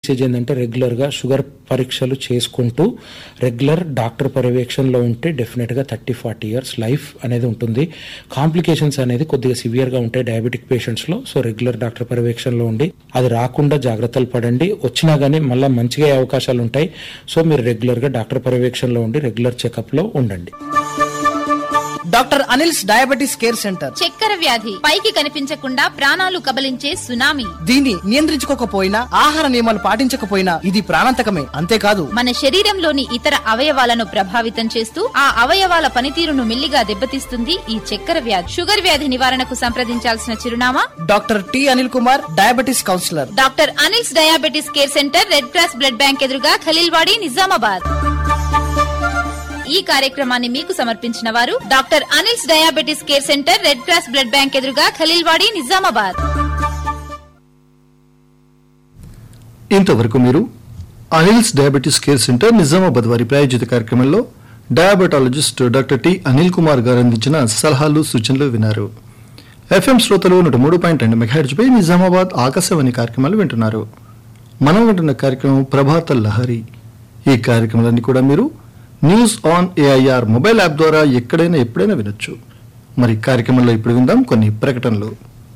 stage ఏంటంటే రెగ్యులర్గా sugar పరీక్షలు చేసుకుంటూ రెగ్యులర్ డాక్టర్ పర్యవేక్షణలో ఉంటే డెఫినెట్గా థర్టీ ఫార్టీ ఇయర్స్ లైఫ్ అనేది ఉంటుంది కాంప్లికేషన్స్ అనేది కొద్దిగా సివియర్గా ఉంటాయి డయాబెటిక్ పేషెంట్స్లో సో రెగ్యులర్ డాక్టర్ పర్యవేక్షణలో ఉండి అది రాకుండా జాగ్రత్తలు పడండి వచ్చినా కానీ మళ్ళీ మంచిగా అయ్యే అవకాశాలు ఉంటాయి సో మీరు రెగ్యులర్గా డాక్టర్ పర్యవేక్షణలో ఉండి రెగ్యులర్ చెకప్లో ఉండండి doctor Anil's diabetes care centre చక్కెర వ్యాధి పైకి కనిపించకుండా ప్రాణాలు కబలించే సునామీ దీన్ని నియంత్రించుకోకపోయినా ఆహార నియమాలు పాటించకపోయినా ఇది ప్రాణాంతకమే అంతేకాదు మన శరీరంలోని ఇతర అవయవాలను ప్రభావితం చేస్తూ ఆ అవయవాల పనితీరును మెల్లిగా దెబ్బతీస్తుంది ఈ చక్కెర వ్యాధి షుగర్ వ్యాధి నివారణకు సంప్రదించాల్సిన చిరునామా doctor T Anil Kumar diabetes counsellor doctor Anil's diabetes care centre red cross blood bank ఎదురుగా ఖలీల్వాడి నిజామాబాద్ ఈ కార్యక్రమాన్ని మీకు సమర్పించిన వారు doctor Anil's diabetes care centre red cross blood bank ఎదురుగా ఖలీల్వాడి నిజామాబాద్ ఇంతవరకు మీరు Anil's diabetes care centre Nizamabad వారి ప్రాయోజిత కార్యక్రమంలో diabetologist doctor T Anil Kumar garu అందించిన సలహాలు సూచనలు విన్నారు ఎఫ్ఎం శ్రోతలు నూట మూడు పాయింట్ రెండు మెగాహెడ్జ్పై నిజామాబాద్ ఆకాశవాణి కార్యక్రమాలు వింటున్నారు మనం వింటున్న కార్యక్రమం ప్రభాత లహరి ఈ కార్యక్రమాలన్నీ కూడా మీరు news on AIR mobile app ద్వారా ఎక్కడైనా ఎప్పుడైనా వినొచ్చు మరి కార్యక్రమంలో ఇప్పుడు విందాం కొన్ని ప్రకటనలు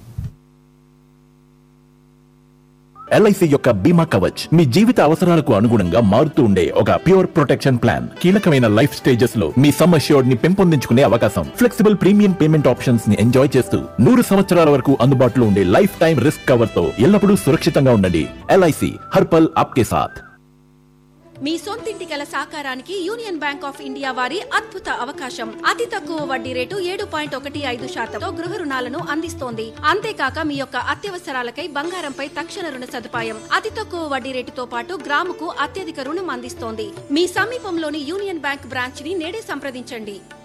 ఎల్ఐసి యొక్క బీమా కవచ్ మీ జీవిత అవసరాలకు అనుగుణంగా మారుతూ ఉండే ఒక ప్యూర్ ప్రొటెక్షన్ ప్లాన్ కీలకమైన లైఫ్ స్టేజెస్ లో మీ సమ్ అష్యూర్డ్ ని పెంపొందించుకునే అవకాశం ఫ్లెక్సిబుల్ ప్రీమియం పేమెంట్ ఆప్షన్స్ ని ఎంజాయ్ చేస్తూ నూరు సంవత్సరాల వరకు అందుబాటులో ఉండే లైఫ్ టైం రిస్క్ కవర్ తో ఎల్లప్పుడూ సురక్షితంగా ఉండండి ఎల్ఐసి హర్పల్ ఆప్కే సాథ్ మీ సొంతింటి కల సాకారానికి యూనియన్ బ్యాంక్ ఆఫ్ ఇండియా వారి అద్భుత అవకాశం అతి తక్కువ వడ్డీ రేటు ఏడు పాయింట్ ఒకటి ఐదు శాతంతో గృహ రుణాలను అందిస్తోంది అంతేకాక మీ యొక్క అత్యవసరాలకై బంగారంపై తక్షణ రుణ సదుపాయం అతి తక్కువ వడ్డీ రేటుతో పాటు గ్రాముకు అత్యధిక రుణం అందిస్తోంది మీ సమీపంలోని యూనియన్ బ్యాంక్ బ్రాంచ్ ని నేడే సంప్రదించండి